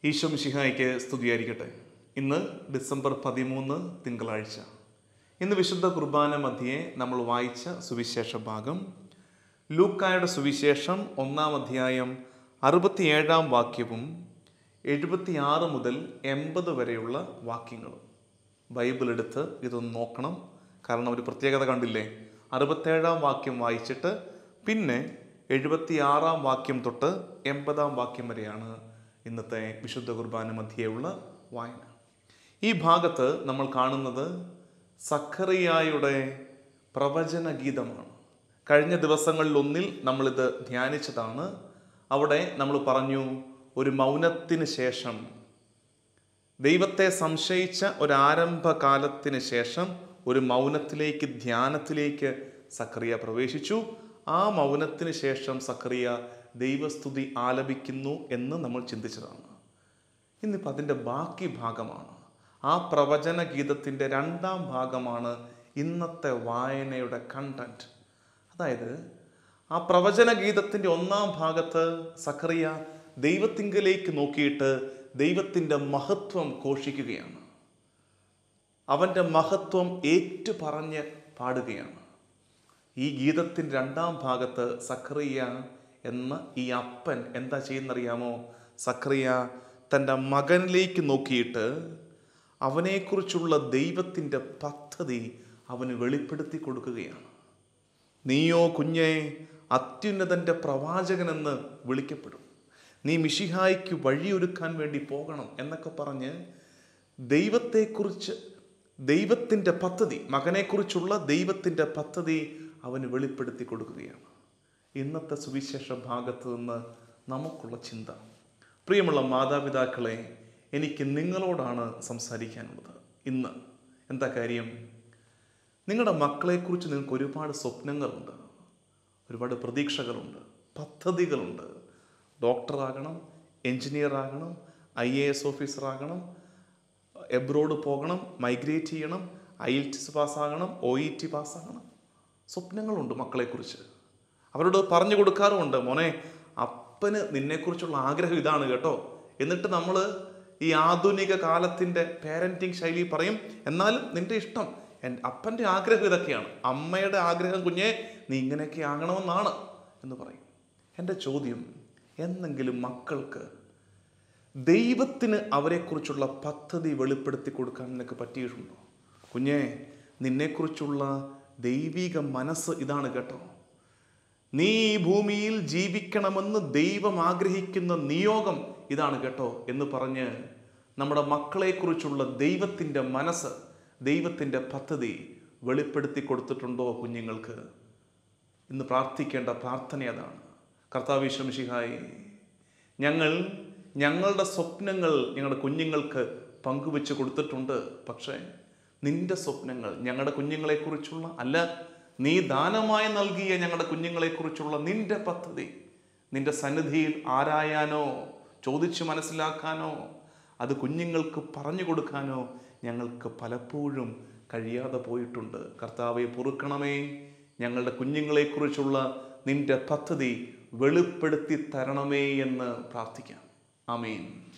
ഈശോ മിശിഹായ്ക്ക് സ്തുതിയായിരിക്കട്ടെ ഇന്ന് ഡിസംബർ പതിമൂന്ന് തിങ്കളാഴ്ച ഇന്ന് വിശുദ്ധ കുർബാന മധ്യേ നമ്മൾ വായിച്ച സുവിശേഷ ഭാഗം ലൂക്കായുടെ സുവിശേഷം ഒന്നാം അധ്യായം അറുപത്തിയേഴാം വാക്യവും എഴുപത്തിയാറ് മുതൽ എൺപത് വരെയുള്ള വാക്യങ്ങളും ബൈബിൾ എടുത്ത് ഇതൊന്ന് നോക്കണം കാരണം ഒരു പ്രത്യേകത കണ്ടില്ലേ അറുപത്തേഴാം വാക്യം വായിച്ചിട്ട് പിന്നെ എഴുപത്തിയാറാം വാക്യം തൊട്ട് എൺപതാം വാക്യം വരെയാണ് ഇന്നത്തെ വിശുദ്ധ കുർബാന മധ്യേയുള്ള വായന ഈ ഭാഗത്ത് നമ്മൾ കാണുന്നത് സഖറിയായുടെ പ്രവചന ഗീതമാണ് കഴിഞ്ഞ ദിവസങ്ങളിലൊന്നിൽ നമ്മളിത് ധ്യാനിച്ചതാണ് അവിടെ നമ്മൾ പറഞ്ഞു ഒരു മൗനത്തിന് ശേഷം ദൈവത്തെ സംശയിച്ച ഒരു ആരംഭകാലത്തിന് ശേഷം ഒരു മൗനത്തിലേക്ക് ധ്യാനത്തിലേക്ക് സക്രിയ പ്രവേശിച്ചു ആ മൗനത്തിന് ശേഷം സക്രിയ ദൈവസ്തുതി ആലപിക്കുന്നു എന്ന് നമ്മൾ ചിന്തിച്ചതാണ് ഇന്നിപ്പോൾ അതിൻ്റെ ബാക്കി ഭാഗമാണ് ആ പ്രവചന ഗീതത്തിൻ്റെ രണ്ടാം ഭാഗമാണ് ഇന്നത്തെ വായനയുടെ കണ്ടന്റ് അതായത് ആ പ്രവചന ഗീതത്തിൻ്റെ ഒന്നാം ഭാഗത്ത് സഖറിയ ദൈവത്തിങ്കലേക്ക് നോക്കിയിട്ട് ദൈവത്തിൻ്റെ മഹത്വം ഘോഷിക്കുകയാണ് അവൻ്റെ മഹത്വം ഏറ്റു പറഞ്ഞ് പാടുകയാണ് ഈ ഗീതത്തിൻ്റെ രണ്ടാം ഭാഗത്ത് സഖറിയ എന്ന ഈ അപ്പൻ എന്താ ചെയ്യുന്നറിയാമോ സഖറിയ തൻ്റെ മകനിലേക്ക് നോക്കിയിട്ട് അവനെക്കുറിച്ചുള്ള ദൈവത്തിൻ്റെ പദ്ധതി അവന് വെളിപ്പെടുത്തി കൊടുക്കുകയാണ് നീയോ കുഞ്ഞെ അത്യുന്നതൻ്റെ പ്രവാചകനെന്ന് വിളിക്കപ്പെടും നീ മിഷിഹായ്ക്ക് വഴിയൊരുക്കാൻ വേണ്ടി പോകണം എന്നൊക്കെ പറഞ്ഞ് ദൈവത്തെക്കുറിച്ച് ദൈവത്തിൻ്റെ പദ്ധതി മകനെക്കുറിച്ചുള്ള ദൈവത്തിൻ്റെ പദ്ധതി അവന് വെളിപ്പെടുത്തി കൊടുക്കുകയാണ് ഇന്നത്തെ സുവിശേഷ ഭാഗത്ത് നിന്ന് നമുക്കുള്ള ചിന്ത പ്രിയമുള്ള മാതാപിതാക്കളെ എനിക്ക് നിങ്ങളോടാണ് സംസാരിക്കാനുള്ളത് ഇന്ന് എന്താ കാര്യം നിങ്ങളുടെ മക്കളെക്കുറിച്ച് നിങ്ങൾക്ക് ഒരുപാട് സ്വപ്നങ്ങളുണ്ട് ഒരുപാട് പ്രതീക്ഷകളുണ്ട് പദ്ധതികളുണ്ട് ഡോക്ടറാകണം എൻജിനീയർ ആകണം ഐ എ എസ് ഓഫീസറാകണം എബ്രോഡ് പോകണം മൈഗ്രേറ്റ് ചെയ്യണം ഐ എൽ ടി എസ് പാസ്സാകണം ഒ ഇ ടി പാസ്സാകണം സ്വപ്നങ്ങളുണ്ട് മക്കളെക്കുറിച്ച് അവരോട് പറഞ്ഞു കൊടുക്കാറുമുണ്ട് മോനെ അപ്പന് നിന്നെക്കുറിച്ചുള്ള ആഗ്രഹം ഇതാണ് കേട്ടോ എന്നിട്ട് നമ്മൾ ഈ ആധുനിക കാലത്തിൻ്റെ പാരൻറ്റിങ് ശൈലി പറയും എന്നാലും നിന്റെ ഇഷ്ടം എൻ്റെ അപ്പൻ്റെ ആഗ്രഹം ഇതൊക്കെയാണ് അമ്മയുടെ ആഗ്രഹം കുഞ്ഞെ നീ ഇങ്ങനെയൊക്കെ ആകണമെന്നാണ് എന്ന് പറയും എൻ്റെ ചോദ്യം എന്നെങ്കിലും മക്കൾക്ക് ദൈവത്തിന് അവരെക്കുറിച്ചുള്ള പദ്ധതി വെളിപ്പെടുത്തി കൊടുക്കാൻ നിനക്ക് പറ്റിയിട്ടുണ്ടോ കുഞ്ഞെ നിന്നെക്കുറിച്ചുള്ള ദൈവിക മനസ്സ് ഇതാണ് കേട്ടോ നീ ഈ ഭൂമിയിൽ ജീവിക്കണമെന്ന് ദൈവം ആഗ്രഹിക്കുന്ന നിയോഗം ഇതാണ് കേട്ടോ എന്ന് പറഞ്ഞ് നമ്മുടെ മക്കളെക്കുറിച്ചുള്ള ദൈവത്തിൻ്റെ മനസ്സ് ദൈവത്തിൻ്റെ പദ്ധതി വെളിപ്പെടുത്തി കൊടുത്തിട്ടുണ്ടോ കുഞ്ഞുങ്ങൾക്ക് ഇന്ന് പ്രാർത്ഥിക്കേണ്ട പ്രാർത്ഥന അതാണ് കർത്താവിശ്വംഷിഹായി ഞങ്ങൾ ഞങ്ങളുടെ സ്വപ്നങ്ങൾ ഞങ്ങളുടെ കുഞ്ഞുങ്ങൾക്ക് പങ്കുവെച്ച് കൊടുത്തിട്ടുണ്ട് പക്ഷേ നിന്റെ സ്വപ്നങ്ങൾ ഞങ്ങളുടെ കുഞ്ഞുങ്ങളെക്കുറിച്ചുള്ള അല്ല നീ ദാനമായി നൽകിയ ഞങ്ങളുടെ കുഞ്ഞുങ്ങളെക്കുറിച്ചുള്ള നിന്റെ പദ്ധതി നിന്റെ സന്നിധിയിൽ ആരായാനോ ചോദിച്ചു മനസ്സിലാക്കാനോ അത് കുഞ്ഞുങ്ങൾക്ക് പറഞ്ഞു കൊടുക്കാനോ ഞങ്ങൾക്ക് പലപ്പോഴും കഴിയാതെ പോയിട്ടുണ്ട് കർത്താവെ പൊറുക്കണമേ ഞങ്ങളുടെ കുഞ്ഞുങ്ങളെക്കുറിച്ചുള്ള നിന്റെ പദ്ധതി വെളിപ്പെടുത്തി തരണമേ എന്ന് പ്രാർത്ഥിക്കാം ആമീൻ